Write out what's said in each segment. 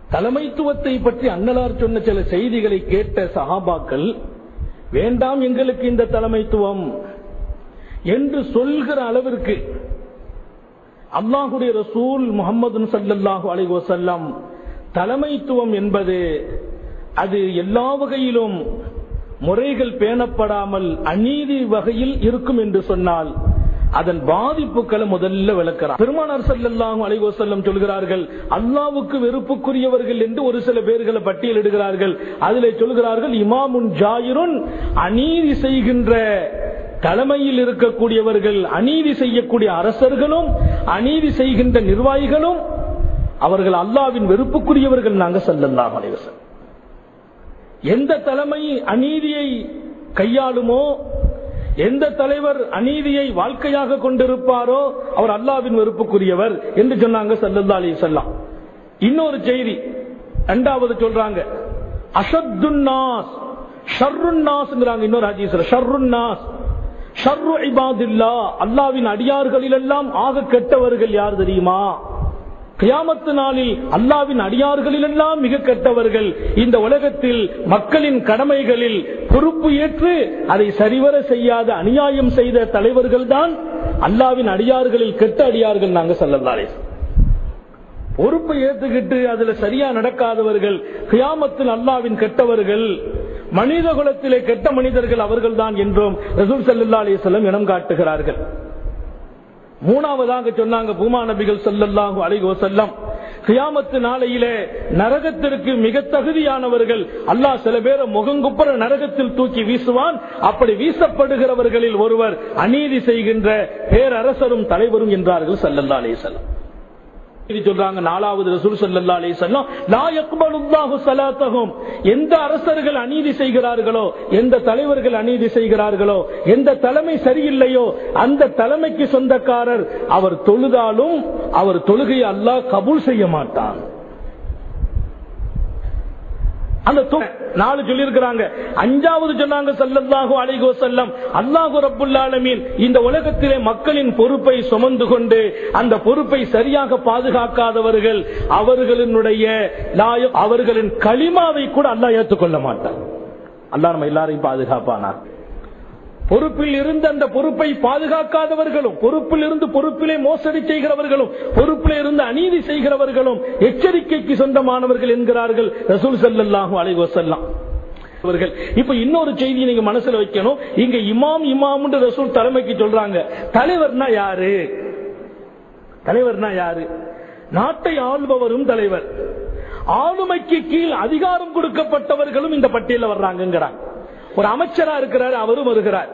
தலைமைத்துவத்தை பற்றி அன்னலார் சொன்ன சில செய்திகளை கேட்ட சஹாபாக்கள் வேண்டாம் எங்களுக்கு இந்த தலைமைத்துவம் என்று சொல்கிற அளவிற்கு அல்லாஹுடைய ரசூல் முகமது சல்லல்லாஹு அலைஹி வஸல்லம் தலைமைத்துவம் என்பது அது எல்லா வகையிலும் முறைகள் பேணப்படாமல் அநீதி வகையில் இருக்கும் என்று சொன்னால் அதன் பாதிப்புகளை முதல்ல விளக்கிறார் பெருமானார் சல்லல்லாஹு அலைஹி வஸல்லம் சொல்கிறார்கள் அல்லாவுக்கு வெறுப்புக்குரியவர்கள் என்று ஒரு சில பேர்களை பட்டியலிடுகிறார்கள் அதிலே சொல்கிறார்கள் இமாமுன் ஜாயிருன் அநீதி செய்கின்ற தலைமையில் இருக்கக்கூடியவர்கள் அநீதி செய்யக்கூடிய அரசர்களும் அநீதி செய்கின்ற நிர்வாகிகளும் அவர்கள் அல்லாவின் வெறுப்புக்குரியவர்கள் நாங்க சல்லல்லாஹு அலைஹி வஸல்லம் எந்த தலைமை அநீதியை கையாளுமோ எந்த தலைவர் அநீதியை வாழ்க்கையாக கொண்டிருப்பாரோ அவர் அல்லாவின் வெறுப்புக்குரியவர் என்று சொன்னாங்க சல்லல்லா அலி சொல்லாம் இன்னொரு செய்தி இரண்டாவது சொல்றாங்க அஷத்துன்னாஸ் ஷர்ருன்னாஸ்ங்கிறாங்க இன்னொரு ஹதீஸ்ல ஷர்ருன்னாஸ் ஷர்ரு இபாதில்லா அல்லாவின் அடியார்களிலெல்லாம் ஆக கெட்டவர்கள் யார் தெரியுமா கியாமத்து நாளில் அல்லாவின் அடியார்களிலெல்லாம் மிக கெட்டவர்கள் இந்த உலகத்தில் மக்களின் கடமைகளில் பொறுப்பு ஏற்று அதை சரிவர செய்யாத அநியாயம் செய்த தலைவர்கள் தான் அல்லாவின் அடியார்களில் கெட்ட அடியார்கள் நாங்க சொல்லலாரே பொறுப்பை ஏத்துக்கிட்டு அதுல சரியா நடக்காதவர்கள் கியாமத்தில் அல்லாவின் கெட்டவர்கள் மனித குலத்திலே கெட்ட மனிதர்கள் அவர்கள் தான் என்றும் ரசூல் சல்லா அலிஸ்லம் இனம் காட்டுகிறார்கள் மூணாவதாக சொன்னாங்க பூமா நபிகள் சல்லல்லாஹு அலைஹி வஸல்லம் கியாமத்து நாளையிலே நரகத்திற்கு மிக தகுதியானவர்கள் அல்லாஹ் சில பேரை முகங்குப்புற நரகத்தில் தூக்கி வீசுவான் அப்படி வீசப்படுகிறவர்களில் ஒருவர் அநீதி செய்கின்ற பேரரசரும் தலைவரும் என்றார்கள் சல்லல்லா அலைஹி சொல்றாங்க நாலாவது ரசூல் சல்லா அலி சொல்லம் லா யக்பலுல்லாஹு ஸலாத்தஹும் எந்த அரசர்கள் அநீதி செய்கிறார்களோ எந்த தலைவர்கள் அநீதி செய்கிறார்களோ எந்த தலைமை சரியில்லையோ அந்த தலைமைக்கு சொந்தக்காரர் அவர் தொழுதாலும் அவர் தொழுகையை அல்லாஹ் கபூல் செய்ய மாட்டான் அந்த நாலு சொல்லியிருக்கிறாங்க அஞ்சாவது சொன்னாங்க சல்லல்லாஹு அலைஹி வஸல்லம் அல்லாஹு ரப்புல் ஆலமீன் இந்த உலகத்திலே மக்களின் பொறுப்பை சுமந்து கொண்டு அந்த பொறுப்பை சரியாக பாதுகாக்காதவர்கள் அவர்களினுடைய அவர்களின் களிமாவை கூட அல்லாஹ் ஏற்றுக்கொள்ள மாட்டான் அல்லாஹ் நம்ம எல்லாரையும் பாதுகாப்பானார் பொறுப்பில் இருந்து அந்த பொறுப்பை பாதுகாக்காதவர்களும் பொறுப்பில் இருந்து பொறுப்பிலே மோசடி செய்கிறவர்களும் பொறுப்பிலே இருந்து அநீதி செய்கிறவர்களும் எச்சரிக்கைக்கு சொந்தமானவர்கள் என்கிறார்கள் ரசூல் சல்லாஹூ அலை வசல்லாம் அவர்கள் இப்ப இன்னொரு செய்தியை நீங்க மனசுல வைக்கணும் இங்க இமாம் இமாம் ரசூல் தலைமைக்கு சொல்றாங்க தலைவர்னா யாரு தலைவர்னா யாரு நாட்டை ஆள்பவரும் தலைவர் ஆளுமைக்கு கீழ் அதிகாரம் கொடுக்கப்பட்டவர்களும் இந்த பட்டியல வர்றாங்கிறாங்க ஒரு அமைச்சரா இருக்கிறார் அவரும் வருகிறார்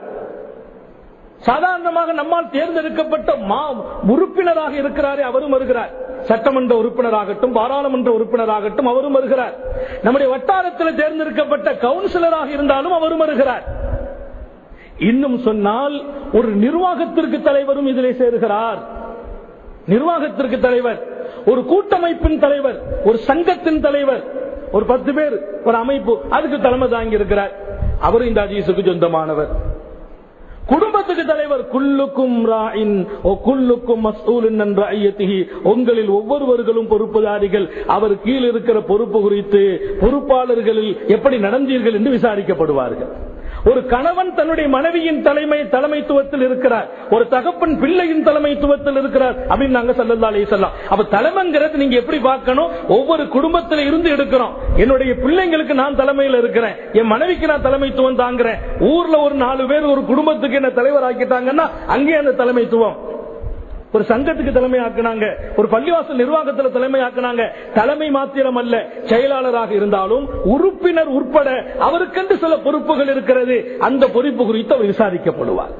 சாதாரணமாக நம்மால் தேர்ந்தெடுக்கப்பட்ட உறுப்பினராக இருக்கிறாரே அவரும் வருகிறார் சட்டமன்ற உறுப்பினராகட்டும் பாராளுமன்ற உறுப்பினராகட்டும் அவரும் வருகிறார் நம்முடைய வட்டாரத்தில் தேர்ந்தெடுக்கப்பட்ட கவுன்சிலராக இருந்தாலும் அவரும் வருகிறார் இன்னும் சொன்னால் ஒரு நிர்வாகத்திற்கு தலைவரும் இதிலே சேருகிறார் நிர்வாகத்திற்கு தலைவர் ஒரு கூட்டமைப்பின் தலைவர் ஒரு சங்கத்தின் தலைவர் ஒரு பத்து பேர் ஒரு அமைப்பு அதுக்கு தலைமை தாங்கி இருக்கிறார் அவர் இந்த அஜீசுக்கு சொந்தமானவர் குடும்பத்துக்கு தலைவர் குல்லுக்கும் ராயின் குல்லுக்கும் மசூலின் என்ற ஐயத்திகி உங்களில் ஒவ்வொருவர்களும் பொறுப்புதாரிகள் அவர் கீழ் இருக்கிற பொறுப்பு குறித்து பொறுப்பாளர்களில் எப்படி நடந்தீர்கள் என்று விசாரிக்கப்படுவார்கள் ஒரு கணவன் தன்னுடைய மனைவியின் தலைமை தலைமைத்துவத்தில் இருக்கிறார் ஒரு தகப்பன் பிள்ளையின் தலைமைத்துவத்தில் இருக்கிறார் அப்படின்னு நாங்க சல்லல்லா அலி சொல்லலாம் அப்ப தலைமைங்கிறது நீங்க எப்படி பார்க்கணும் ஒவ்வொரு குடும்பத்தில இருந்து எடுக்கிறோம் என்னுடைய பிள்ளைங்களுக்கு நான் தலைமையில் இருக்கிறேன் என் மனைவிக்கு நான் தலைமைத்துவம் தாங்குறேன் ஊர்ல ஒரு நாலு பேர் ஒரு குடும்பத்துக்கு என்ன தலைவர் ஆக்கிட்டாங்கன்னா அங்கே அந்த தலைமைத்துவம் ஒரு சங்கத்துக்கு தலைமை ஆக்கினாங்க ஒரு பள்ளிவாசல் நிர்வாகத்தில் தலைமை ஆக்கினாங்க தலைமை மாத்திரம் அல்ல செயலாளராக இருந்தாலும் உறுப்பினர் உட்பட அவருக்கென்று சில பொறுப்புகள் இருக்கிறது அந்த பொறுப்பு குறித்து அவர் விசாரிக்கப்படுவார்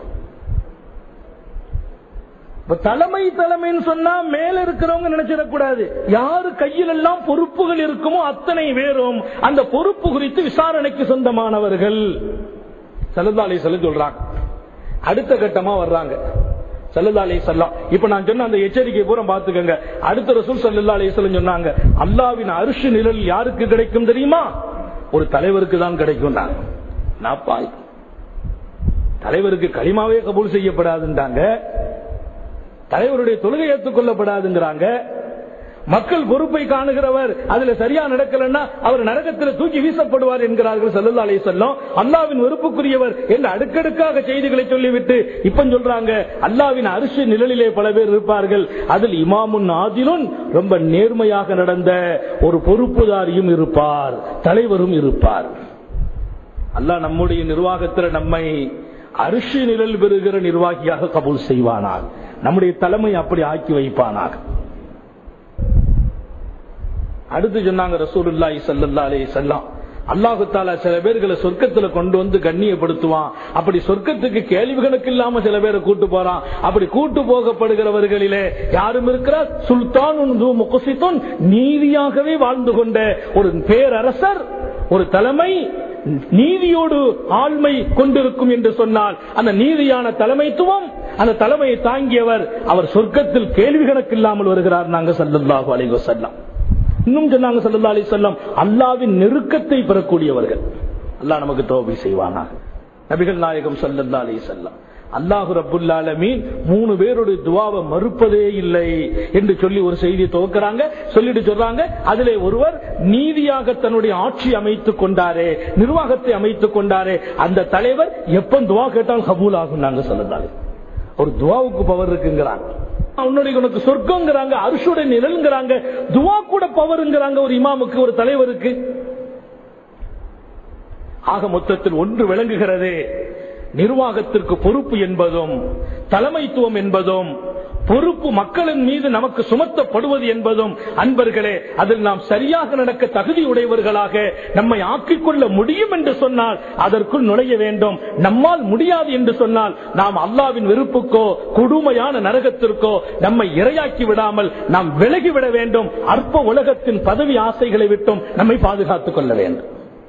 தலைமை தலைமைன்னு சொன்னா மேல இருக்கிறவங்க நினைச்சிடக்கூடாது யாரு கையில் எல்லாம் பொறுப்புகள் இருக்குமோ அத்தனை பேரும் அந்த பொறுப்பு குறித்து விசாரணைக்கு சொந்தமானவர்கள் செல்லதாலை சொல்ல சொல்றாங்க அடுத்த கட்டமா வர்றாங்க சல்லல்லா அலி சொல்லாம் இப்ப நான் சொன்ன அந்த எச்சரிக்கை பூரா பாத்துக்கங்க அடுத்த ரசூல் சல்லல்லா அலி சொன்னாங்க அல்லாவின் அரிசி நிழல் யாருக்கு கிடைக்கும் தெரியுமா ஒரு தலைவருக்கு தான் கிடைக்கும் நாப்பாய் தலைவருக்கு களிமாவே கபூல் செய்யப்படாதுன்றாங்க தலைவருடைய தொழுகை ஏற்றுக்கொள்ளப்படாதுங்கிறாங்க மக்கள் பொறுப்பை காணுகிறவர் அதுல சரியா நடக்கலன்னா அவர் நரகத்தில் தூக்கி வீசப்படுவார் என்கிறார்கள் சல்லல்லா அலைஹி வஸல்லம் அல்லாவின் வெறுப்புக்குரியவர் என்று அடுக்கடுக்காக செய்திகளை சொல்லிவிட்டு இப்ப சொல்றாங்க அல்லாவின் அரிசி நிழலிலே பல பேர் இருப்பார்கள் அதில் இமாமுன் ஆதிலும் ரொம்ப நேர்மையாக நடந்த ஒரு பொறுப்புதாரியும் இருப்பார் தலைவரும் இருப்பார் அல்லாஹ் நம்முடைய நிர்வாகத்தில் நம்மை அரிசி நிழல் பெறுகிற நிர்வாகியாக கபூல் செய்வானாக நம்முடைய தலைமை அப்படி ஆக்கி வைப்பானாக அடுத்து சொன்னாங்க ரசூலுல்லாஹி ஸல்லல்லாஹு அலைஹி வஸல்லம் அல்லாஹு தாலா சில பேர்களை சொர்க்கத்துல கொண்டு வந்து கண்ணியப்படுத்துவான் அப்படி சொர்க்கத்துக்கு கேள்வி கணக்கு இல்லாம சில பேரை கூட்டு போறான் அப்படி கூட்டு போகப்படுகிறவர்களிலே யாரும் இருக்கிறார் சுல்தான் முகசித்துன் நீதியாகவே வாழ்ந்து கொண்ட ஒரு பேரரசர் ஒரு தலைமை நீதியோடு ஆழ்மை கொண்டிருக்கும் என்று சொன்னால் அந்த நீதியான தலைமைத்துவம் அந்த தலைமையை தாங்கியவர் அவர் சொர்க்கத்தில் கேள்வி கணக்கு இல்லாமல் வருகிறார் நாங்க சல்லல்லாஹு அலைஹி வஸல்லம் இன்னும் சொன்னாங்க சல்லா அலி சொல்லம் அல்லாவின் நெருக்கத்தை பெறக்கூடியவர்கள் அல்லாஹ் நமக்கு தோல்வி செய்வானா நபிகள் நாயகம் சல்லல்லா அலி செல்லம் அல்லாஹு ரபுல்லாலமீன் மூணு பேருடைய துவாவை மறுப்பதே இல்லை என்று சொல்லி ஒரு செய்தியை துவக்கிறாங்க சொல்லிட்டு சொல்றாங்க அதிலே ஒருவர் நீதியாக தன்னுடைய ஆட்சி அமைத்துக் கொண்டாரே நிர்வாகத்தை அமைத்துக் கொண்டாரே அந்த தலைவர் எப்ப துவா கேட்டால் கபூல் ஆகும் நாங்க சொல்லதாலே ஒரு துவாவுக்கு பவர் இருக்குங்கிறாங்க உன்னுடைய உனக்கு சொர்க்கங்கிறாங்க அரிசுடைய நிழல்ங்கிறாங்க துவா கூட பவருங்கிறாங்க ஒரு இமாமுக்கு ஒரு தலைவருக்கு ஆக மொத்தத்தில் ஒன்று விளங்குகிறது நிர்வாகத்திற்கு பொறுப்பு என்பதும் தலைமைத்துவம் என்பதும் பொறுப்பு மக்களின் மீது நமக்கு சுமத்தப்படுவது என்பதும் அன்பர்களே அதில் நாம் சரியாக நடக்க தகுதி உடையவர்களாக நம்மை ஆக்கிக் கொள்ள முடியும் என்று சொன்னால் அதற்குள் நுழைய வேண்டும் நம்மால் முடியாது என்று சொன்னால் நாம் அல்லாவின் வெறுப்புக்கோ கொடுமையான நரகத்திற்கோ நம்மை இரையாக்கி விடாமல் நாம் விலகிவிட வேண்டும் அற்ப உலகத்தின் பதவி ஆசைகளை விட்டும் நம்மை பாதுகாத்துக் கொள்ள வேண்டும்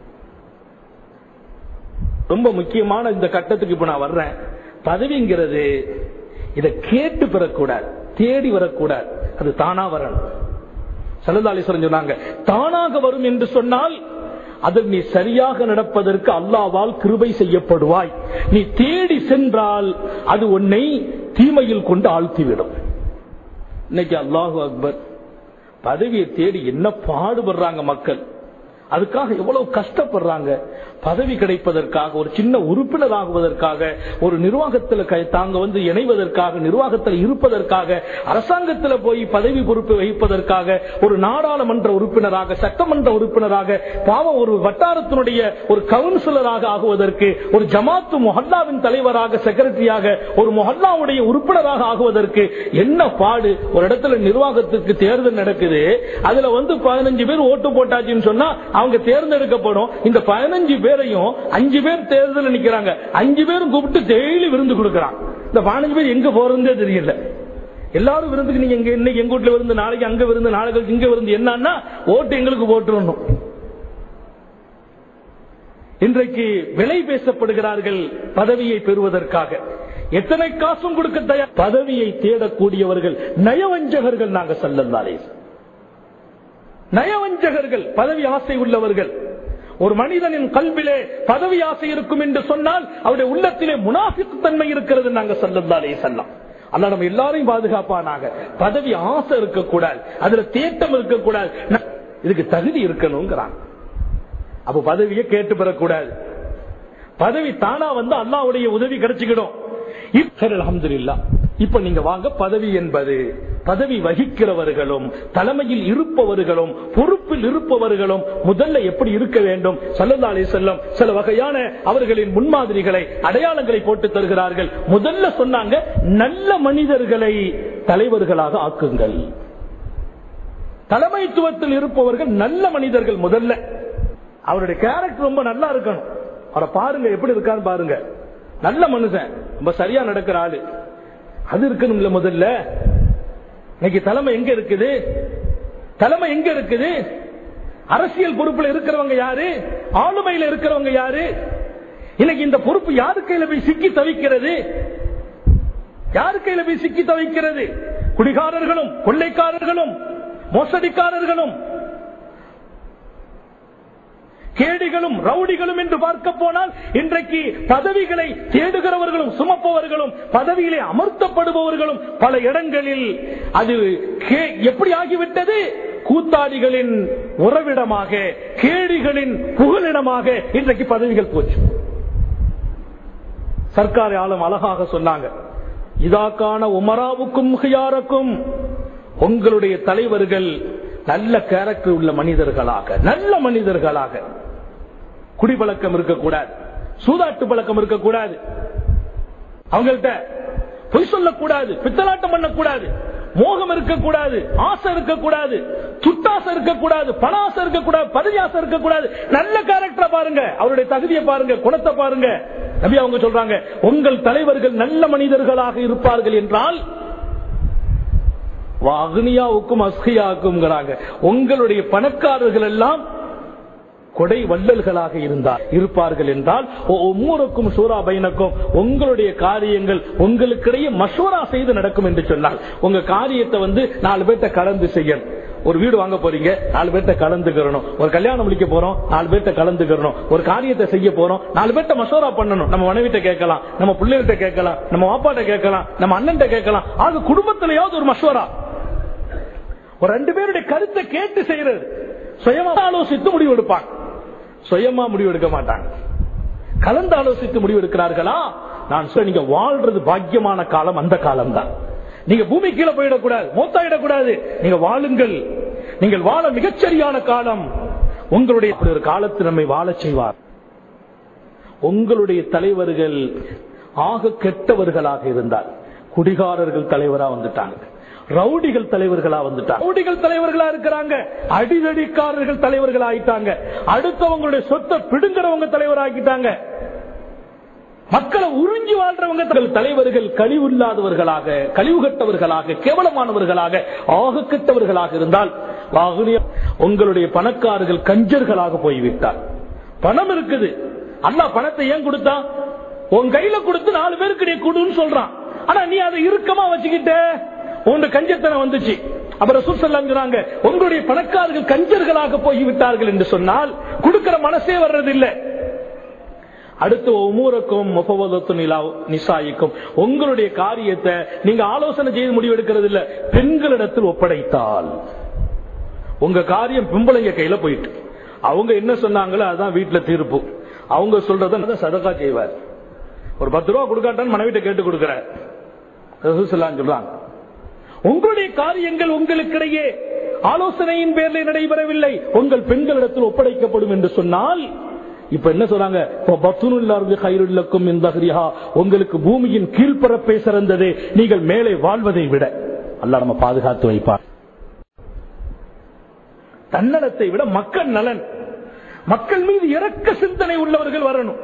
ரொம்ப முக்கியமான இந்த கட்டத்துக்கு இப்ப நான் வர்றேன் பதவிங்கிறது இதை கேட்டு பெறக்கூடாது தேடி வரக்கூடாது அது தானா வரணும் சல்லதாலீஸ்வரன் சொன்னாங்க தானாக வரும் என்று சொன்னால் அதில் நீ சரியாக நடப்பதற்கு அல்லாவால் கிருபை செய்யப்படுவாய் நீ தேடி சென்றால் அது உன்னை தீமையில் கொண்டு ஆழ்த்திவிடும் இன்னைக்கு அல்லாஹு அக்பர் பதவியை தேடி என்ன பாடுபடுறாங்க மக்கள் அதுக்காக எவ்வளவு கஷ்டப்படுறாங்க பதவி கிடைப்பதற்காக ஒரு சின்ன உறுப்பினர் ஆகுவதற்காக ஒரு நிர்வாகத்தில் தாங்க வந்து இணைவதற்காக நிர்வாகத்தில் இருப்பதற்காக அரசாங்கத்தில் போய் பதவி பொறுப்பு வகிப்பதற்காக ஒரு நாடாளுமன்ற உறுப்பினராக சட்டமன்ற உறுப்பினராக பாவம் ஒரு வட்டாரத்தினுடைய ஒரு கவுன்சிலராக ஆகுவதற்கு ஒரு ஜமாத்து மொஹல்லாவின் தலைவராக செக்ரட்டரியாக ஒரு மொஹல்லாவுடைய உறுப்பினராக ஆகுவதற்கு என்ன பாடு ஒரு இடத்துல நிர்வாகத்துக்கு தேர்தல் நடக்குது அதுல வந்து பதினஞ்சு பேர் ஓட்டு போட்டாச்சுன்னு சொன்னா அவங்க தேர்ந்தெடுக்கப்படும் இந்த பதினஞ்சு பேரையும் அஞ்சு பேர் தேர்தல் நிக்கிறாங்க அஞ்சு பேரும் கூப்பிட்டு டெய்லி விருந்து கொடுக்கறான் இந்த பதினஞ்சு பேர் எங்க போறதுன்னே தெரியல எல்லாரும் விருந்துக்கு நீங்க எங்க இன்னைக்கு எங்க வீட்டுல விருந்து நாளைக்கு அங்க விருந்து நாளைக்கு இங்க விருந்து என்னன்னா ஓட்டு எங்களுக்கு போட்டுருணும் இன்றைக்கு விலை பேசப்படுகிறார்கள் பதவியை பெறுவதற்காக எத்தனை காசும் கொடுக்க தயார் பதவியை தேடக்கூடியவர்கள் நயவஞ்சகர்கள் நாங்க சொல்லலாரே நயவஞ்சகர்கள் பதவி ஆசை உள்ளவர்கள் ஒரு மனிதனின் கல்விலே பதவி ஆசை இருக்கும் என்று சொன்னால் அவருடைய உள்ளத்திலே முனாஃபிக் தன்மை இருக்கிறது நாங்க சொல்லலாலே சொல்லலாம் அல்ல நம்ம எல்லாரையும் பாதுகாப்பானாக பதவி ஆசை இருக்கக்கூடாது அதுல தேட்டம் இருக்கக்கூடாது இதுக்கு தகுதி இருக்கணுங்கிறாங்க அப்ப பதவியை கேட்டு பெறக்கூடாது பதவி தானா வந்து அல்லாவுடைய உதவி கிடைச்சுக்கிடும் அலமதுல்லா இப்ப நீங்க வாங்க பதவி என்பது பதவி வகிக்கிறவர்களும் தலைமையில் இருப்பவர்களும் பொறுப்பில் இருப்பவர்களும் முதல்ல எப்படி இருக்க வேண்டும் சல்லல்லா அலி செல்லம் சில வகையான அவர்களின் முன்மாதிரிகளை அடையாளங்களை போட்டு தருகிறார்கள் முதல்ல சொன்னாங்க நல்ல மனிதர்களை தலைவர்களாக ஆக்குங்கள் தலைமைத்துவத்தில் இருப்பவர்கள் நல்ல மனிதர்கள் முதல்ல அவருடைய கேரக்டர் ரொம்ப நல்லா இருக்கணும் அவரை பாருங்க எப்படி இருக்கான்னு பாருங்க நல்ல மனுஷன் ரொம்ப சரியா நடக்கிற ஆளு அது இருக்கணும்ல முதல்ல இன்னைக்கு தலைமை எங்க இருக்குது தலைமை எங்க இருக்குது அரசியல் பொறுப்புல இருக்கிறவங்க யாரு ஆளுமையில இருக்கிறவங்க யாரு இன்னைக்கு இந்த பொறுப்பு யாரு கையில போய் சிக்கி தவிக்கிறது யாரு கையில போய் சிக்கி தவிக்கிறது குடிகாரர்களும் கொள்ளைக்காரர்களும் மோசடிக்காரர்களும் கேடிகளும் ரவுடிகளும் என்று பார்க்க போனால் இன்றைக்கு பதவிகளை தேடுகிறவர்களும் சுமப்பவர்களும் பதவியிலே அமர்த்தப்படுபவர்களும் பல இடங்களில் அது கே- எப்படி ஆகிவிட்டது கூத்தாடிகளின் உறவிடமாக கேடிகளின் புகலிடமாக இன்றைக்கு பதவிகள் போச்சு சர்க்கார் ஆளும் அழகாக சொன்னாங்க இதாக்கான உமராவுக்கும் முகையாருக்கும் உங்களுடைய தலைவர்கள் நல்ல கேரக்டர் உள்ள மனிதர்களாக நல்ல மனிதர்களாக குடிப்பழக்கம் இருக்கக்கூடாது சூதாட்டு பழக்கம் இருக்கக்கூடாது அவங்கள்ட்ட பொய் சொல்லக்கூடாது பித்தலாட்டம் பண்ணக்கூடாது மோகம் இருக்கக்கூடாது ஆசை இருக்கக்கூடாது துட்டாசை இருக்கக்கூடாது பணாசை இருக்கக்கூடாது பதவி ஆசை இருக்கக்கூடாது நல்ல கேரக்டரை பாருங்க அவருடைய தகுதியை பாருங்க குணத்தை பாருங்க நபி அவங்க சொல்றாங்க உங்கள் தலைவர்கள் நல்ல மனிதர்களாக இருப்பார்கள் என்றால் அக்னியாவுக்கும் அஸ்கியாவுக்கும் உங்களுடைய பணக்காரர்கள் எல்லாம் கொடை வள்ளல்களாக இருந்தார் இருப்பார்கள் என்றால் ஒவ்வொருக்கும் சூரா பைனக்கும் உங்களுடைய காரியங்கள் உங்களுக்கிடையே மசோரா செய்து நடக்கும் என்று சொன்னால் உங்க காரியத்தை வந்து நாலு பேர்த்த கலந்து செய்யணும் ஒரு வீடு வாங்க போறீங்க நாலு பேர்த்த கலந்துக்கிறணும் ஒரு கல்யாணம் முடிக்க போறோம் நாலு பேர்த்த கலந்துக்கிறணும் ஒரு காரியத்தை செய்ய போறோம் நாலு பேர்த்த மசோரா பண்ணணும் நம்ம மனைவிட்ட கேட்கலாம் நம்ம பிள்ளைகிட்ட கேட்கலாம் நம்ம வாப்பாட்ட கேட்கலாம் நம்ம அண்ணன்ட்ட கேட்கலாம் ஆக குடும்பத்திலேயாவது ஒரு மசோரா ஒரு ரெண்டு பேருடைய கருத்தை கேட்டு செய்யறது சுயமா ஆலோசித்து முடிவு எடுப்பாங்க சுயமா முடிவு எடுக்க மாட்டாங்க கலந்து ஆலோசித்து முடிவு எடுக்கிறார்களா நான் சொல்ல நீங்க வாழ்றது பாக்கியமான காலம் அந்த காலம் தான் நீங்க பூமி கீழே போயிடக்கூடாது மூத்தாயிடக்கூடாது நீங்க வாழுங்கள் நீங்கள் வாழ மிகச்சரியான காலம் உங்களுடைய அப்படி ஒரு காலத்தில் நம்மை வாழச் செய்வார் உங்களுடைய தலைவர்கள் ஆக கெட்டவர்களாக இருந்தால் குடிகாரர்கள் தலைவரா வந்துட்டாங்க ரவுடிகள் தலைவர்களா வந்துட்டாங்க ரவுடிகள் தலைவர்களா இருக்கிறாங்க அடிதடிக்காரர்கள் தலைவர்களா ஆயிட்டாங்க அடுத்தவங்களுடைய சொத்தை பிடுங்குறவங்க தலைவராக்கிட்டாங்க மக்களை உறிஞ்சி வாழ்றவங்க தங்கள் தலைவர்கள் கழிவில்லாதவர்களாக கழிவு கட்டவர்களாக கேவலமானவர்களாக ஆக கெட்டவர்களாக இருந்தால் வாகுனிய- உங்களுடைய பணக்காரர்கள் கஞ்சர்களாக போய்விட்டார் பணம் இருக்குது அல்லாஹ் பணத்தை ஏன் கொடுத்தா உன் கையில கொடுத்து நாலு பேருக்கு நீ கொடுன்னு சொல்றான் ஆனா நீ அதை இறுக்கமா வச்சுக்கிட்ட உன் கஞ்சத்தனம் வந்துச்சு அப்புறம் சொல்றாங்க உங்களுடைய பணக்காரர்கள் கஞ்சர்களாக போய்விட்டார்கள் என்று சொன்னால் கொடுக்கிற மனசே வர்றதில்லை அடுத்து ஒவ்வொருக்கும் முகவதத்து நிசாயிக்கும் உங்களுடைய காரியத்தை நீங்க ஆலோசனை செய்து முடிவெடுக்கிறது இல்ல பெண்களிடத்தில் ஒப்படைத்தால் உங்க காரியம் பிம்பளைங்க கையில போயிட்டு அவங்க என்ன சொன்னாங்களோ அதான் வீட்டுல தீர்ப்பு அவங்க சொல்றத சதக்கா செய்வார் ஒரு பத்து ரூபா கொடுக்காட்டான்னு மனைவிட்ட கேட்டு கொடுக்கிறார் ரசூலுல்லாஹி சொல்றாங்க உங்களுடைய காரியங்கள் உங்களுக்கிடையே ஆலோசனையின் பேரில் நடைபெறவில்லை உங்கள் பெண்களிடத்தில் ஒப்படைக்கப்படும் என்று சொன்னால் இப்ப என்ன சொல்றாங்க இப்ப பத்துனுல்லாருந்து கயிறுள்ளக்கும் இந்த அகரியா, உங்களுக்கு பூமியின் கீழ்ப்பரப்பை சிறந்தது நீங்கள் மேலே வாழ்வதை விட அல்லாஹ் நம்ம பாதுகாத்து வைப்பார் தன்னலத்தை விட மக்கள் நலன் மக்கள் மீது இறக்க சிந்தனை உள்ளவர்கள் வரணும்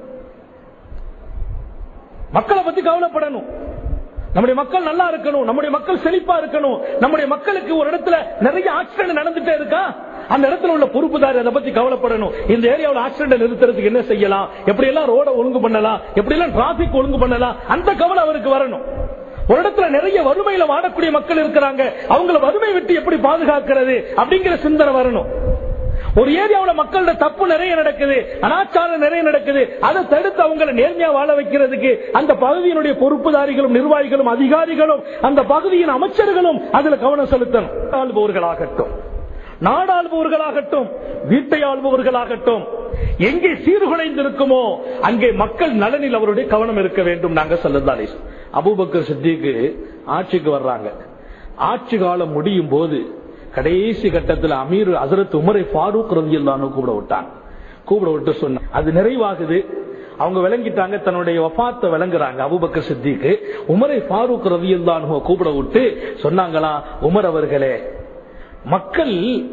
மக்களை பத்தி கவலைப்படணும் நம்முடைய மக்கள் நல்லா இருக்கணும் நம்முடைய மக்கள் செழிப்பா இருக்கணும் நம்முடைய மக்களுக்கு ஒரு இடத்துல நிறைய ஆக்சிடென்ட் நடந்துட்டே இருக்கா அந்த இடத்துல உள்ள பொறுப்புதாரி அதை பத்தி கவலைப்படணும் இந்த ஏரியாவில் ஆக்சிடென்ட் நிறுத்துறதுக்கு என்ன செய்யலாம் எப்படி எல்லாம் ரோட ஒழுங்கு பண்ணலாம் எப்படி எல்லாம் டிராபிக் ஒழுங்கு பண்ணலாம் அந்த கவலை அவருக்கு வரணும் ஒரு இடத்துல நிறைய வறுமையில வாழக்கூடிய மக்கள் இருக்கிறாங்க அவங்கள வறுமை விட்டு எப்படி பாதுகாக்கிறது அப்படிங்கிற சிந்தனை வரணும் ஒரு ஏரியாவுல மக்களோட தப்பு நிறைய நடக்குது அனாச்சாரம் நிறைய நடக்குது அதை தடுத்து அவங்களை நேர்மையா வாழ வைக்கிறதுக்கு அந்த பகுதியினுடைய பொறுப்புதாரிகளும் நிர்வாகிகளும் அதிகாரிகளும் அந்த பகுதியின் அமைச்சர்களும் அதுல கவனம் செலுத்தணும் ஆள்பவர்களாகட்டும் நாடாளுபவர்களாகட்டும் வீட்டை ஆள்பவர்களாகட்டும் எங்கே சீர்குலைந்து இருக்குமோ அங்கே மக்கள் நலனில் அவருடைய கவனம் இருக்க வேண்டும் நாங்க சொல்லதாலே அபூபக்கர் சித்திக்கு ஆட்சிக்கு வர்றாங்க ஆட்சி காலம் முடியும் போது கடைசி கட்டத்தில் அமீர் அசரத் உமரை ஃபாரூக் ரவியல்லான்னு கூப்பிட விட்டாங்க கூப்பிட விட்டு சொன்ன அது நிறைவாகுது அவங்க விளங்கிட்டாங்க தன்னுடைய வபாத்த விளங்குறாங்க அபுபக்கர் சித்திக்கு உமரை ஃபாரூக் ரவியல்லான்னு கூப்பிட விட்டு சொன்னாங்களா உமர் அவர்களே மக்கள்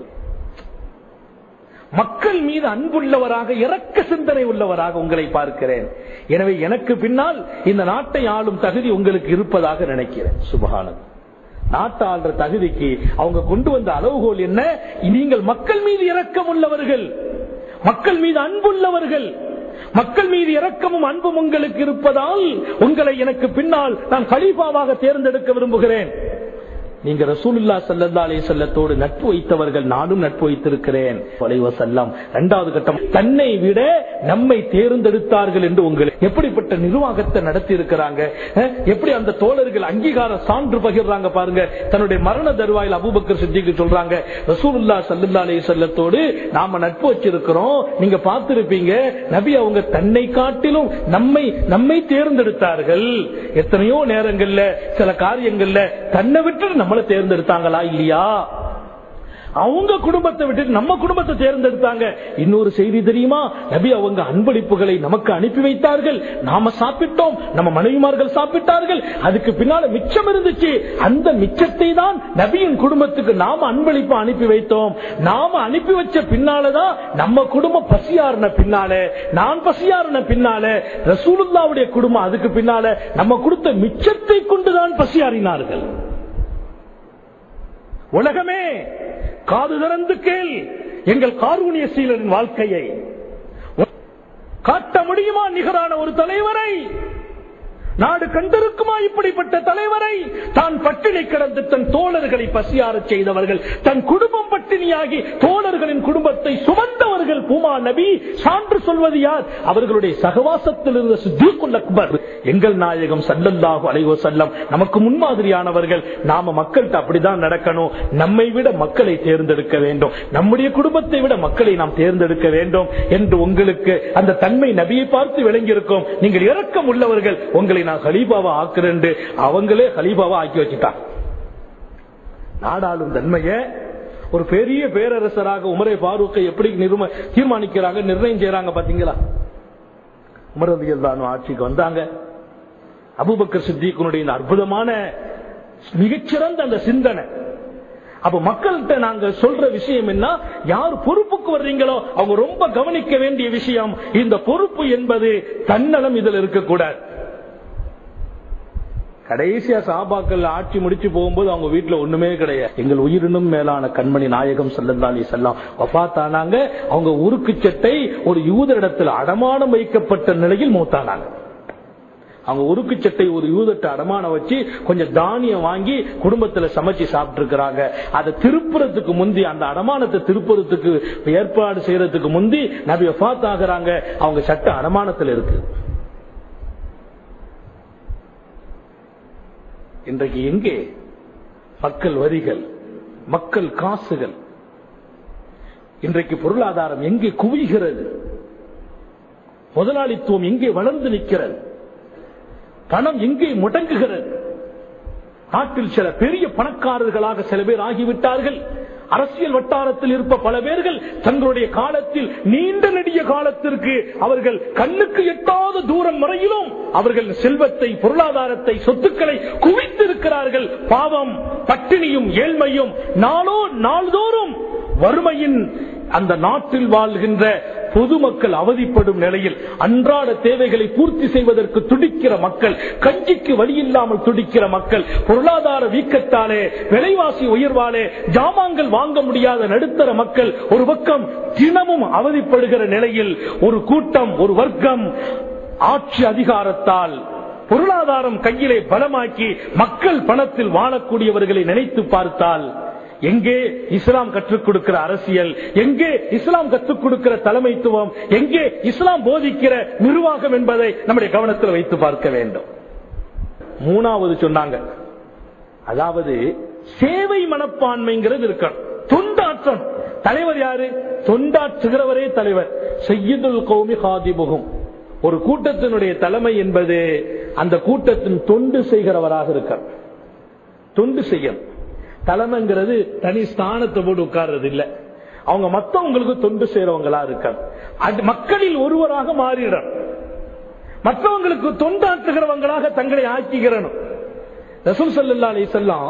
மக்கள் மீது அன்புள்ளவராக இறக்க சிந்தனை உள்ளவராக உங்களை பார்க்கிறேன் எனவே எனக்கு பின்னால் இந்த நாட்டை ஆளும் தகுதி உங்களுக்கு இருப்பதாக நினைக்கிறேன் சுபகானது நாட்டை ஆள்ற தகுதிக்கு அவங்க கொண்டு வந்த அளவுகோல் என்ன நீங்கள் மக்கள் மீது இரக்கம் உள்ளவர்கள் மக்கள் மீது அன்புள்ளவர்கள் மக்கள் மீது இரக்கமும் அன்பும் உங்களுக்கு இருப்பதால் உங்களை எனக்கு பின்னால் நான் கலீஃபாவாக தேர்ந்தெடுக்க விரும்புகிறேன் நீங்க ரசூலுல்லா சல்லல்லா அலைஹி செல்லத்தோடு நட்பு வைத்தவர்கள் நானும் நட்பு வைத்திருக்கிறேன் வலைவ செல்லம் இரண்டாவது கட்டம் தன்னை விட நம்மை தேர்ந்தெடுத்தார்கள் என்று உங்களுக்கு எப்படிப்பட்ட நிர்வாகத்தை நடத்தி இருக்கிறாங்க அஹ், எப்படி அந்த தோழர்கள் அங்கீகார சான்று பகிர்றாங்க பாருங்க தன்னுடைய மரண தருவாயில் அபூபக்கர் சித்திக்கு சொல்றாங்க ரசூலுல்லா சல்லல்லா அலைஹி செல்லத்தோடு நாம நட்பு வச்சிருக்கிறோம் நீங்க பார்த்திருப்பீங்க நபி அவங்க தன்னை காட்டிலும் நம்மை நம்மை தேர்ந்தெடுத்தார்கள் எத்தனையோ நேரங்கள்ல சில காரியங்கள்ல தன்னை விட்டு நம்மளை தேர்ந்தெடுத்தாங்களா இல்லையா அவங்க குடும்பத்தை விட்டு நம்ம குடும்பத்தை தேர்ந்தெடுத்தாங்க இன்னொரு செய்தி தெரியுமா நபி அவங்க அன்பளிப்புகளை நமக்கு அனுப்பி வைத்தார்கள் நாம சாப்பிட்டோம் நம்ம மனைவிமார்கள் சாப்பிட்டார்கள் அதுக்கு பின்னால மிச்சம் இருந்துச்சு அந்த மிச்சத்தை தான் நபியின் குடும்பத்துக்கு நாம அன்பளிப்பு அனுப்பி வைத்தோம் நாம அனுப்பி வச்ச பின்னாலதான் நம்ம குடும்பம் பசியாறின பின்னால நான் பசியாறின பின்னால ரசூலுல்லாவுடைய குடும்பம் அதுக்கு பின்னால நம்ம கொடுத்த மிச்சத்தை கொண்டுதான் பசியாறினார்கள் உலகமே காது திறந்து கேள் எங்கள் கார்குனிய சீலரின் வாழ்க்கையை காட்ட முடியுமா நிகரான ஒரு தலைவரை நாடு கண்டிருக்குமா இப்படிப்பட்ட தலைவரை தான் பட்டினி கிடந்து தன் தோழர்களை பசியாரச் செய்தவர்கள் தன் குடும்பம் பட்டினியாகி தோழர்களின் குடும்பத்தை சுமந்தவர்கள் பூமா நபி சான்று சொல்வது யார் அவர்களுடைய சகவாசத்தில் இருந்த சித்திகுல் அக்பர் எங்கள் நாயகம் சல்லல்லாஹு அலைவ செல்லம் நமக்கு முன்மாதிரியானவர்கள் நாம மக்கள்கிட்ட அப்படிதான் நடக்கணும் நம்மை விட மக்களை தேர்ந்தெடுக்க வேண்டும் நம்முடைய குடும்பத்தை விட மக்களை நாம் தேர்ந்தெடுக்க வேண்டும் என்று உங்களுக்கு அந்த தன்மை நபியை பார்த்து விளங்கியிருக்கும் நீங்கள் இரக்கம் உள்ளவர்கள் உங்களை நான் ஹலீபாவா ஆக்குறேன் அவங்களே ஹலீபாவா ஆக்கி வச்சுட்டான் நாடாளும் தன்மைய ஒரு பெரிய பேரரசராக உமரை பாரூக்கை எப்படி நிர்ம தீர்மானிக்கிறாங்க நிர்ணயம் செய்யறாங்க பாத்தீங்களா உமரதிகள் தான் ஆட்சிக்கு வந்தாங்க அபுபக்கர் சித்திகனுடைய இந்த அற்புதமான மிகச்சிறந்த அந்த சிந்தனை அப்ப மக்கள்கிட்ட நாங்க சொல்ற விஷயம் என்ன யார் பொறுப்புக்கு வர்றீங்களோ அவங்க ரொம்ப கவனிக்க வேண்டிய விஷயம் இந்த பொறுப்பு என்பது தன்னலம் இதுல இருக்கக்கூடாது கடைசியா சாபாக்கள் ஆட்சி முடிச்சு போகும்போது அவங்க வீட்டுல ஒண்ணுமே கிடையாது எங்கள் உயிரினும் மேலான கண்மணி நாயகம் செல்லந்தாலி செல்லாம் வபாத்தானாங்க அவங்க உருக்கு சட்டை ஒரு யூதரிடத்தில் அடமானம் வைக்கப்பட்ட நிலையில் மூத்தானாங்க அவங்க உருக்கு சட்டை ஒரு யூதத்தை அடமானம் வச்சு கொஞ்சம் தானியம் வாங்கி குடும்பத்துல சமைச்சு சாப்பிட்டு இருக்கிறாங்க அதை திருப்புறத்துக்கு முந்தி அந்த அடமானத்தை திருப்புறத்துக்கு ஏற்பாடு செய்யறதுக்கு முந்தி நபி வஃத் ஆகுறாங்க அவங்க சட்ட அடமானத்தில் இருக்கு இன்றைக்கு எங்கே மக்கள் வரிகள் மக்கள் காசுகள் இன்றைக்கு பொருளாதாரம் எங்கே குவிகிறது முதலாளித்துவம் எங்கே வளர்ந்து நிற்கிறது பணம் எங்கே முடங்குகிறது நாட்டில் சில பெரிய பணக்காரர்களாக சில பேர் ஆகிவிட்டார்கள் அரசியல் வட்டாரத்தில் இருப்ப பல பேர்கள் தங்களுடைய காலத்தில் நீண்ட நெடிய காலத்திற்கு அவர்கள் கண்ணுக்கு எட்டாத தூரம் வரையிலும் அவர்கள் செல்வத்தை பொருளாதாரத்தை சொத்துக்களை குவித்திருக்கிறார்கள் பாவம் பட்டினியும் ஏழ்மையும் நாளோ நாள்தோறும் வறுமையின் அந்த நாட்டில் வாழ்கின்ற பொதுமக்கள் அவதிப்படும் நிலையில் அன்றாட தேவைகளை பூர்த்தி செய்வதற்கு துடிக்கிற மக்கள் கஞ்சிக்கு வழி இல்லாமல் துடிக்கிற மக்கள் பொருளாதார வீக்கத்தாலே விலைவாசி உயர்வாலே ஜாமான்கள் வாங்க முடியாத நடுத்தர மக்கள் ஒரு பக்கம் தினமும் அவதிப்படுகிற நிலையில் ஒரு கூட்டம் ஒரு வர்க்கம் ஆட்சி அதிகாரத்தால் பொருளாதாரம் கையிலே பலமாக்கி மக்கள் பணத்தில் வாழக்கூடியவர்களை நினைத்து பார்த்தால் எங்கே இஸ்லாம் கற்றுக் கொடுக்கிற அரசியல் எங்கே இஸ்லாம் கற்றுக் கொடுக்கிற தலைமைத்துவம் எங்கே இஸ்லாம் போதிக்கிற நிர்வாகம் என்பதை நம்முடைய கவனத்தில் வைத்து பார்க்க வேண்டும் மூணாவது சொன்னாங்க அதாவது சேவை மனப்பான்மைங்கிறது இருக்கணும் தொண்டாற்றம் தலைவர் யாரு தொண்டாற்றுகிறவரே தலைவர் செய்யுதுல் கௌமி ஹாதிபுகும் ஒரு கூட்டத்தினுடைய தலைமை என்பது அந்த கூட்டத்தின் தொண்டு செய்கிறவராக இருக்க தொண்டு செய்யணும் தலைமைங்கிறது தனி ஸ்தானத்தை போட்டு உட்கார்றது இல்ல அவங்க மத்தவங்களுக்கு தொண்டு செய்யறவங்களா இருக்க மக்களில் ஒருவராக மாறிடணும் மற்றவங்களுக்கு தொண்டாற்றுகிறவங்களாக தங்களை ஆக்கிக்கிறணும் ரசூல் சல்லா அலி செல்லாம்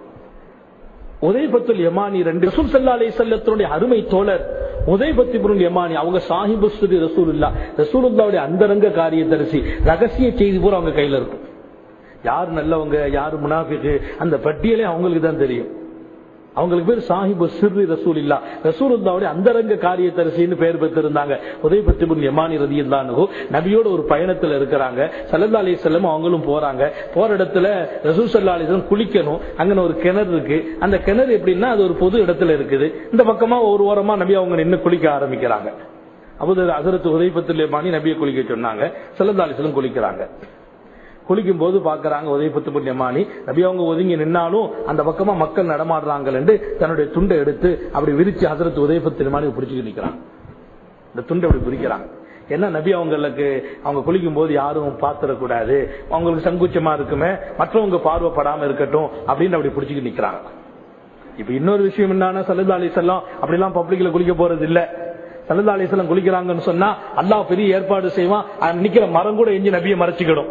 உதயபத்துல் யமானி ரெண்டு ரசூல் சல்லா அலி செல்லத்தினுடைய அருமை தோழர் உதயபத்தி புருள் யமானி அவங்க சாஹிபு ஸ்ரீ ரசூலுல்லா ரசூலுல்லாவுடைய அந்தரங்க காரியதரிசி ரகசிய செய்தி பூரா அவங்க கையில இருக்கும் யார் நல்லவங்க யார் முனாஃபிக்கு அந்த பட்டியலே அவங்களுக்கு தான் தெரியும் அவங்களுக்கு பேர் சாஹிபு சிறு ரசூல் இல்லா ரசூலுல்லாவுடைய அந்தரங்க காரியத்தரசின்னு பேர் பெற்றிருந்தாங்க உதயபத்தி முன் யமானி ரதி இல்லானு நபியோட ஒரு பயணத்துல இருக்கிறாங்க சல்லல்லா அலி செல்லம் அவங்களும் போறாங்க போற இடத்துல ரசூல் சல்லா அலிஸ்லம் குளிக்கணும் அங்க ஒரு கிணறு இருக்கு அந்த கிணறு எப்படின்னா அது ஒரு பொது இடத்துல இருக்குது இந்த பக்கமா ஒரு ஓரமா நபி அவங்க நின்று குளிக்க ஆரம்பிக்கிறாங்க அப்போது அசரத்து உதயபத்தில் யமானி நபியை குளிக்க சொன்னாங்க சல்லல்லா அலிஸ்லம் குளிக்கிறாங்க குளிக்கும் போது பாக்குறாங்க உதயபத்து புண்ணியமானி நபி அவங்க ஒதுங்கி நின்னாலும் அந்த பக்கமா மக்கள் நடமாடுறாங்க தன்னுடைய துண்டை எடுத்து அப்படி விரிச்சு ஹசரத் உதயபத்து மாணி பிடிச்சிட்டு நிக்கிறாங்க இந்த துண்டை அப்படி பிரிக்கிறாங்க என்ன நபி அவங்களுக்கு அவங்க குளிக்கும் போது யாரும் பாத்திரக்கூடாது அவங்களுக்கு சங்குச்சமா இருக்குமே மற்றவங்க பார்வைப்படாம இருக்கட்டும் அப்படின்னு அப்படி பிடிச்சிட்டு நிக்கிறாங்க இப்ப இன்னொரு விஷயம் என்னன்னா சல்லா அலிசல்லாம் அப்படிலாம் பப்ளிக்ல குளிக்க போறது இல்ல சல்லா அலிசல்லாம் குளிக்கிறாங்கன்னு சொன்னா அல்லாஹ் பெரிய ஏற்பாடு செய்வான் நிக்கிற மரம் கூட எஞ்சி நபியை மறைச்சிக்கிடும்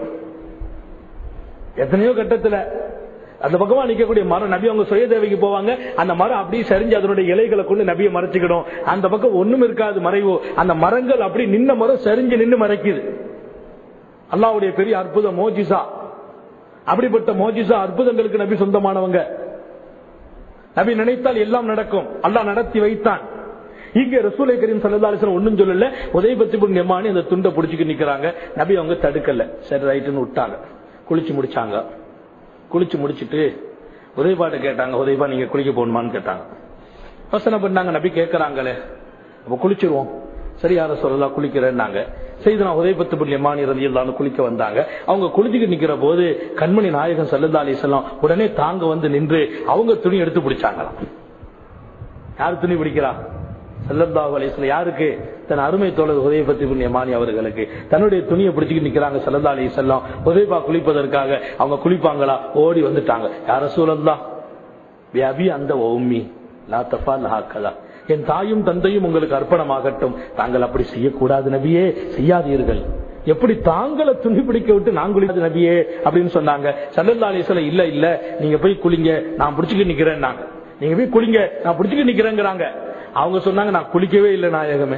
எத்தனையோ கட்டத்துல அந்த பக்கமா நிக்கக்கூடிய மரம் நபி அவங்க சுய தேவைக்கு போவாங்க அந்த மரம் அப்படியே சரிஞ்சு அதனுடைய இலைகளை கொண்டு நபியை மறைச்சுக்கிடும் அந்த பக்கம் ஒண்ணும் இருக்காது மறைவோ அந்த மரங்கள் அப்படி நின்ன மரம் சரிஞ்சு நின்று மறைக்குது அல்லாவுடைய பெரிய அற்புத மோஜிசா அப்படிப்பட்ட மோஜிசா அற்புதங்களுக்கு நபி சொந்தமானவங்க நபி நினைத்தால் எல்லாம் நடக்கும் அல்லாஹ் நடத்தி வைத்தான் இங்க ரசூலை கரீம் சல்லா ஒன்னும் சொல்லல உதயபத்தி நெம்மானி அந்த துண்டை பிடிச்சிட்டு நிக்கிறாங்க நபி அவங்க தடுக்கல சரி ரைட்டுன்னு விட்டாங்க குளிச்சு முடிச்சாங்க குளிச்சு முடிச்சிட்டு உதயபாட்ட கேட்டாங்க உதயபா நீங்க குளிக்க போகணுமான்னு கேட்டாங்க யோசனை பண்ணாங்க நபி கேட்கறாங்களே அப்ப குளிச்சிருவோம் சரி யார சொல்லலாம் குளிக்கிறேன்னாங்க செய்து நான் உதயபத்து புண்ணியமானி ரதி இல்லாம குளிக்க வந்தாங்க அவங்க குளிச்சுட்டு நிக்கிற போது கண்மணி நாயகன் சல்லல்லா அலிசல்லாம் உடனே தாங்க வந்து நின்று அவங்க துணி எடுத்து பிடிச்சாங்களாம் யார் துணி பிடிக்கிறா சல்லல்லாஹு அலிஸ்லாம் யாருக்கு தன் அருமை தோழர் உதயபத்தி புண்ணியமானி அவர்களுக்கு தன்னுடைய துணியை பிடிச்சிட்டு நிக்கிறாங்க சல்லல்லா அலி செல்லம் உதயபா குளிப்பதற்காக அவங்க குளிப்பாங்களா ஓடி வந்துட்டாங்க யார சூழல்லா வியாபி அந்த ஓமி லா தஃபா லஹாக்கதா என் தாயும் தந்தையும் உங்களுக்கு அர்ப்பணமாகட்டும் தாங்கள் அப்படி செய்யக்கூடாது நபியே செய்யாதீர்கள் எப்படி தாங்களை துணி பிடிக்க விட்டு நான் குளிக்காது நபியே அப்படின்னு சொன்னாங்க சல்லல்லா அலிஸ்லாம் இல்ல இல்ல நீங்க போய் குளிங்க நான் பிடிச்சிட்டு நிக்கிறேன் நீங்க போய் குளிங்க நான் பிடிச்சிட்டு நிக்கிறேங்கிறாங்க அவங்க சொன்னாங்க நான் குளிக்கவே இல்லை நாயகமே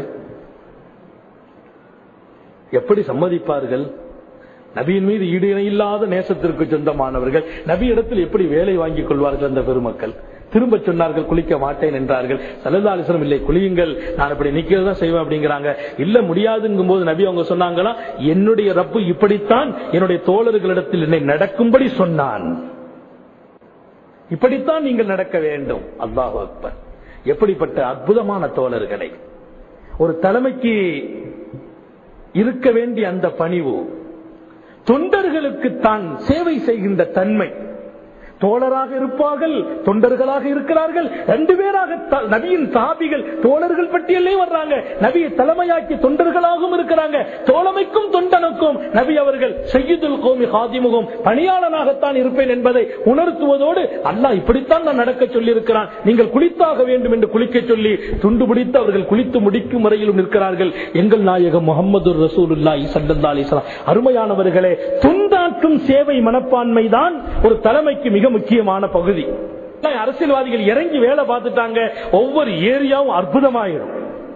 எப்படி சம்மதிப்பார்கள் நபியின் மீது ஈடு இல்லாத நேசத்திற்கு சொந்தமானவர்கள் நபி இடத்தில் எப்படி வேலை வாங்கிக் கொள்வார்கள் அந்த பெருமக்கள் திரும்ப சொன்னார்கள் குளிக்க மாட்டேன் என்றார்கள் சல்லதாலிசனம் இல்லை குளியுங்கள் நான் இப்படி நிக்கிறதா செய்வேன் அப்படிங்கிறாங்க இல்ல முடியாதுங்கும் போது நபி அவங்க சொன்னாங்களா என்னுடைய ரப்பு இப்படித்தான் என்னுடைய தோழர்களிடத்தில் என்னை நடக்கும்படி சொன்னான் இப்படித்தான் நீங்கள் நடக்க வேண்டும் அல்லாஹ் அக்பர் எப்படிப்பட்ட அற்புதமான தோழர்களை ஒரு தலைமைக்கு இருக்க வேண்டிய அந்த பணிவு தொண்டர்களுக்கு தான் சேவை செய்கின்ற தன்மை தோழராக இருப்பார்கள் தொண்டர்களாக இருக்கிறார்கள் ரெண்டு பேராக நபியின் சாபிகள் தோழர்கள் பட்டியலே வர்றாங்க நபியை தலைமையாக்கி தொண்டர்களாகவும் இருக்கிறாங்க தோழமைக்கும் தொண்டனுக்கும் நபி அவர்கள் செய்யுதுல் கோமி ஹாதிமுகம் பணியாளனாகத்தான் இருப்பேன் என்பதை உணர்த்துவதோடு அல்லாஹ் இப்படித்தான் நான் நடக்க சொல்லி இருக்கிறான் நீங்கள் குளித்தாக வேண்டும் என்று குளிக்க சொல்லி துண்டு பிடித்து அவர்கள் குளித்து முடிக்கும் வரையிலும் நிற்கிறார்கள் எங்கள் நாயகம் முகமது ரசூலுல்லாஹி சல்லா அலிஸ்லாம் அருமையானவர்களே துண்டாற்றும் சேவை மனப்பான்மை தான் ஒரு தலைமைக்கு மிக முக்கியமான பகுதி அரசியல்வாதிகள் இறங்கி வேலை பார்த்துட்டாங்க ஒவ்வொரு ஏரியாவும் அற்புதமாயிரும்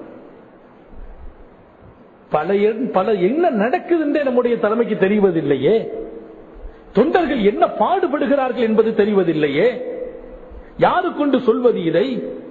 பல பல என்ன நடக்குதுன்றே நம்முடைய தலைமைக்கு தெரிவதில்லையே தொண்டர்கள் என்ன பாடுபடுகிறார்கள் என்பது தெரிவதில்லையே யாரு கொண்டு சொல்வது இதை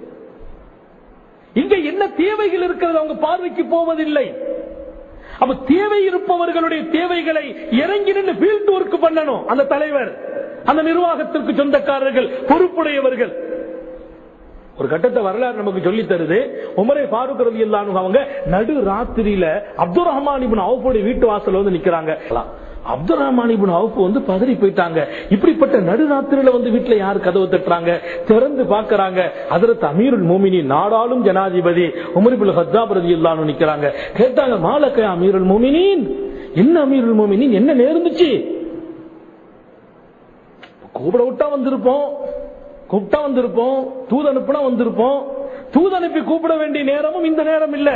இங்க என்ன தேவைகள் இருக்கிறது அவங்க பார்வைக்கு போவதில்லை அப்ப தேவை இருப்பவர்களுடைய தேவைகளை இறங்கி நின்று ஃபீல்டு ஒர்க் பண்ணணும் அந்த தலைவர் அந்த நிர்வாகத்திற்கு சொந்தக்காரர்கள் பொறுப்புடையவர்கள் ஒரு கட்டத்தை வரலாறு நமக்கு சொல்லி தருது உமரை பாருக் ரவி அவங்க நடு ராத்திரியில அப்துல் ரஹ்மான் இபின் அவுப்புடைய வீட்டு வாசல் வந்து நிக்கிறாங்க அப்துல் ரஹ்மான் இபின் அவுப்பு வந்து பதறி போயிட்டாங்க இப்படிப்பட்ட நடுராத்திரியில வந்து வீட்டுல யாரு கதவு தட்டுறாங்க திறந்து பாக்குறாங்க அதற்கு அமீருல் மோமினி நாடாளும் ஜனாதிபதி உமரிபுல் ஹத்தாப் ரதி இல்லான்னு நிக்கிறாங்க கேட்டாங்க மாலக்க அமீருல் மோமினின் என்ன அமீருல் மோமினின் என்ன நேர்ந்துச்சு கூப்பிட விட்டா வந்திருப்போம் கூப்பிட்டா வந்திருப்போம் தூது அனுப்புனா வந்திருப்போம் தூது அனுப்பி கூப்பிட வேண்டிய நேரமும் இந்த நேரம் இல்ல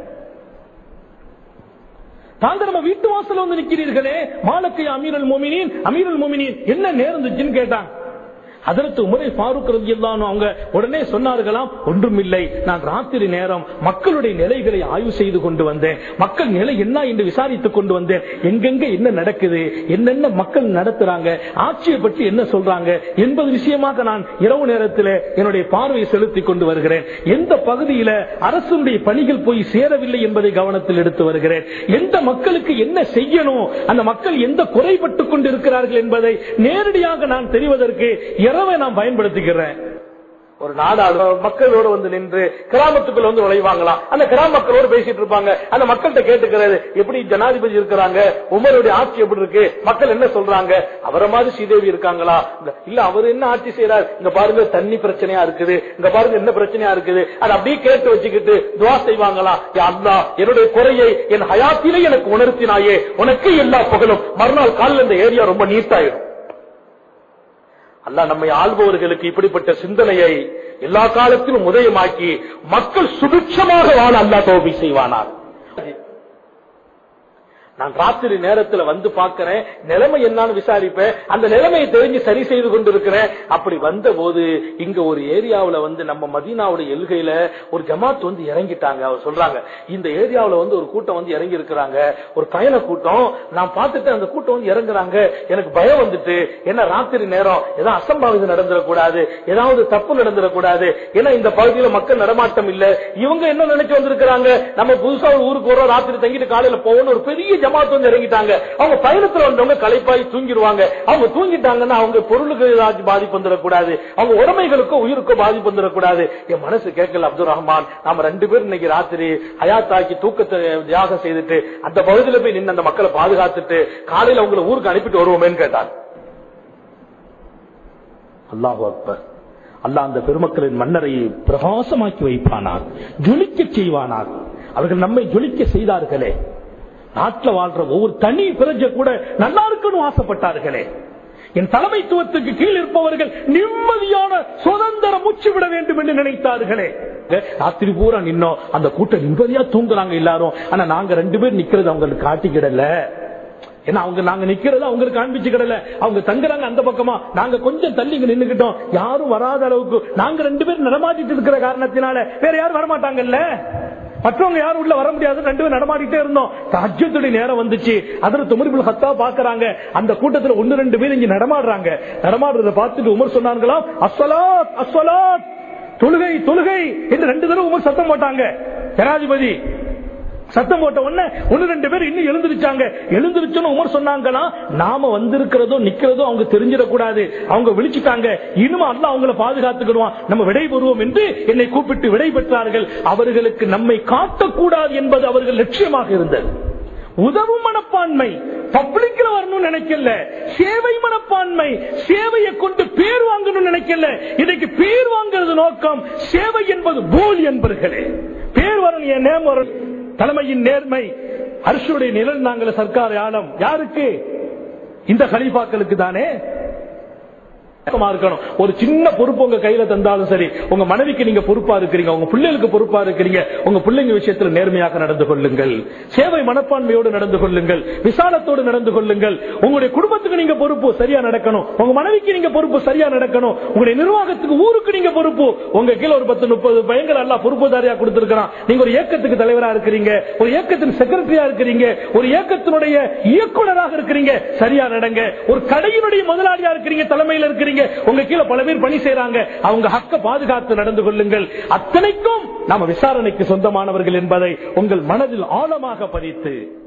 தாங்கள் நம்ம வீட்டு வாசல் வந்து நிக்கிறீர்களே மாலக்கை அமீரல் மோமினின் அமீரல் மோமினின் என்ன நேர்ந்துச்சுன்னு கேட்டாங்க அதற்கு உமரை ஃபாரூக் ரதியல்லானு அவங்க உடனே சொன்னார்களாம் ஒன்றுமில்லை நான் ராத்திரி நேரம் மக்களுடைய நிலைகளை ஆய்வு செய்து கொண்டு வந்தேன் மக்கள் நிலை என்ன என்று விசாரித்துக் கொண்டு வந்தேன் எங்கெங்க என்ன நடக்குது என்னென்ன மக்கள் நடத்துறாங்க ஆட்சியை பற்றி என்ன சொல்றாங்க என்பது விஷயமாக நான் இரவு நேரத்தில் என்னுடைய பார்வையை செலுத்திக் கொண்டு வருகிறேன் எந்த பகுதியில அரசுடைய பணிகள் போய் சேரவில்லை என்பதை கவனத்தில் எடுத்து வருகிறேன் எந்த மக்களுக்கு என்ன செய்யணும் அந்த மக்கள் எந்த குறைபட்டுக் கொண்டிருக்கிறார்கள் என்பதை நேரடியாக நான் தெரிவதற்கு இரவை நான் பயன்படுத்துகிறேன் ஒரு நாடாளு மக்களோடு வந்து நின்று கிராமத்துக்குள்ள வந்து நுழைவாங்களாம் அந்த கிராம மக்களோடு பேசிட்டு இருப்பாங்க அந்த மக்கள்கிட்ட கேட்டுக்கிறது எப்படி ஜனாதிபதி இருக்கிறாங்க உமருடைய ஆட்சி எப்படி இருக்கு மக்கள் என்ன சொல்றாங்க அவரை மாதிரி ஸ்ரீதேவி இருக்காங்களா இல்ல அவர் என்ன ஆட்சி செய்யறாரு இங்க பாருங்க தண்ணி பிரச்சனையா இருக்குது இங்க பாருங்க என்ன பிரச்சனையா இருக்குது அதை அப்படியே கேட்டு வச்சுக்கிட்டு துவா செய்வாங்களா அல்லா என்னுடைய குறையை என் ஹயாத்திலே எனக்கு உணர்த்தினாயே உனக்கு எல்லா புகழும் மறுநாள் காலில் இந்த ஏரியா ரொம்ப நீட்டாயிடும் அல்ல நம்மை ஆள்பவர்களுக்கு இப்படிப்பட்ட சிந்தனையை எல்லா காலத்திலும் உதயமாக்கி மக்கள் சுபிட்சமாக வாழ அல்லா தோல்வி செய்வானார் நான் ராத்திரி நேரத்துல வந்து பாக்கிறேன் நிலைமை என்னன்னு விசாரிப்பேன் அந்த நிலைமையை தெரிஞ்சு சரி செய்து கொண்டிருக்கிறேன் அப்படி வந்த போது இங்க ஒரு ஏரியாவுல வந்து நம்ம மதீனாவுடைய எல்கையில ஒரு ஜமாத் வந்து இறங்கிட்டாங்க அவர் சொல்றாங்க இந்த ஏரியாவுல வந்து ஒரு கூட்டம் வந்து இறங்கி இருக்கிறாங்க ஒரு பயண கூட்டம் நான் பார்த்துட்டு அந்த கூட்டம் வந்து இறங்குறாங்க எனக்கு பயம் வந்துட்டு ஏன்னா ராத்திரி நேரம் ஏதாவது அசம்பாவிதம் நடந்துடக்கூடாது ஏதாவது தப்பு நடந்துடக்கூடாது ஏன்னா இந்த பகுதியில மக்கள் நடமாட்டம் இல்ல இவங்க என்ன நினைச்சு வந்திருக்கிறாங்க நம்ம புதுசா ஒரு ஊருக்கு வரோம் ராத்திரி தங்கிட்டு காலையில போகணும் ஒரு பெரிய ஜமாத் வந்து இறங்கிட்டாங்க அவங்க பயணத்துல வந்தவங்க களைப்பாய் தூங்கிடுவாங்க அவங்க தூங்கிட்டாங்கன்னா அவங்க பொருளுக்கு ஏதாச்சும் பாதிப்பு வந்துடக்கூடாது அவங்க உடமைகளுக்கோ உயிருக்கோ பாதிப்பு வந்துடக்கூடாது என் மனசு கேட்கல அப்துல் ரஹ்மான் நாம ரெண்டு பேரும் இன்னைக்கு ராத்திரி ஹயாத்தாக்கி தூக்கத்தை தியாகம் செய்துட்டு அந்த பகுதியில போய் நின்று அந்த மக்களை பாதுகாத்துட்டு காலையில அவங்களை ஊருக்கு அனுப்பிட்டு வருவோமேன்னு கேட்டான் அல்லாஹு அக்பர் அல்லாஹ் அந்த பெருமக்களின் மன்னரை பிரகாசமாக்கி வைப்பானார் ஜொலிக்க செய்வானார் அவர்கள் நம்மை ஜொலிக்க செய்தார்களே நாட்டில் வாழ்ற ஒவ்வொரு தனி பிரஜ கூட நல்லா இருக்கணும் ஆசைப்பட்டார்களே என் தலைமைத்துவத்துக்கு கீழ் இருப்பவர்கள் நிம்மதியான சுதந்திரம் முச்சு விட வேண்டும் என்று நினைத்தார்களே ராத்திரி பூரா நின்னோம் அந்த கூட்டம் நிம்மதியா தூங்குறாங்க எல்லாரும் ஆனா நாங்க ரெண்டு பேர் நிக்கிறது அவங்களுக்கு காட்டிக்கிடல ஏன்னா அவங்க நாங்க நிக்கிறது அவங்களுக்கு காண்பிச்சு கிடல அவங்க தங்குறாங்க அந்த பக்கமா நாங்க கொஞ்சம் தள்ளி இங்க நின்னுக்கிட்டோம் யாரும் வராத அளவுக்கு நாங்க ரெண்டு பேரும் நடமாட்டிட்டு இருக்கிற காரணத்தினால வேற யாரும் வரமாட்டாங்கல்ல மற்றவங்க யாரும் உள்ள வர முடியாது ரெண்டு பேரும் நடமாடிட்டே இருந்தோம் தஜ்ஜத்துடைய நேரம் வந்துச்சு அதுல துமரிபுல் ஹத்தா பாக்குறாங்க அந்த கூட்டத்துல ஒன்னு ரெண்டு பேர் இங்க நடமாடுறாங்க நடமாடுறத பார்த்துட்டு உமர் சொன்னாங்களாம் அஸ்வலாத் அஸ்வலாத் தொழுகை தொழுகை என்று ரெண்டு தடவை உமர் சத்தம் போட்டாங்க ஜனாதிபதி சத்தம் போட்ட உடனே ஒன்னு ரெண்டு பேர் இன்னும் எழுந்திருச்சாங்க எழுந்திருச்சுன்னு உமர் சொன்னாங்களா நாம வந்திருக்கிறதோ நிக்கிறதோ அவங்க தெரிஞ்சிடக்கூடாது அவங்க விழிச்சுட்டாங்க இனிமே அல்ல அவங்கள பாதுகாத்துக்கிடுவான் நம்ம விடை பெறுவோம் என்று என்னை கூப்பிட்டு விடை பெற்றார்கள் அவர்களுக்கு நம்மை காட்டக்கூடாது என்பது அவர்கள் லட்சியமாக இருந்தது உதவும் மனப்பான்மை பப்ளிக்ல வரணும்னு நினைக்கல சேவை மனப்பான்மை சேவையை கொண்டு பேர் வாங்கணும்னு நினைக்கல இன்னைக்கு பேர் வாங்குறது நோக்கம் சேவை என்பது போல் என்பர்களே பேர் வரணும் என் நேம் வரணும் தலைமையின் நேர்மை அரசுடைய நிழல் நாங்கள் சர்க்கார் ஆழம் யாருக்கு இந்த கலிபாக்களுக்கு தானே இருக்கணும் ஒரு சின்ன பொறுப்பு உங்க கையில தந்தாலும் சரி உங்க மனைவிக்கு நீங்க பொறுப்பா இருக்கிறீங்க உங்க பிள்ளைகளுக்கு பொறுப்பா இருக்கிறீங்க உங்க பிள்ளைங்க விஷயத்தில் நேர்மையாக நடந்து கொள்ளுங்கள் சேவை மனப்பான்மையோடு நடந்து கொள்ளுங்கள் விசாலத்தோடு நடந்து கொள்ளுங்கள் உங்களுடைய குடும்பத்துக்கு நீங்க பொறுப்பு சரியா நடக்கணும் உங்க மனைவிக்கு நீங்க பொறுப்பு சரியா நடக்கணும் உங்களுடைய நிர்வாகத்துக்கு ஊருக்கு நீங்க பொறுப்பு உங்க கீழ ஒரு பத்து முப்பது பயங்கர எல்லாம் பொறுப்புதாரியா கொடுத்திருக்கிறான் நீங்க ஒரு இயக்கத்துக்கு தலைவரா இருக்கிறீங்க ஒரு இயக்கத்தின் செக்ரட்டரியா இருக்கிறீங்க ஒரு இயக்கத்தினுடைய இயக்குனராக இருக்கிறீங்க சரியா நடங்க ஒரு கடையினுடைய முதலாளியா இருக்கிறீங்க தலைமையில் இருக்கிறீங்க உங்க கீழே பல பேர் பணி செய்யறாங்க அவங்க ஹக்க பாதுகாத்து நடந்து கொள்ளுங்கள் அத்தனைக்கும் நாம விசாரணைக்கு சொந்தமானவர்கள் என்பதை உங்கள் மனதில் ஆழமாக பதித்து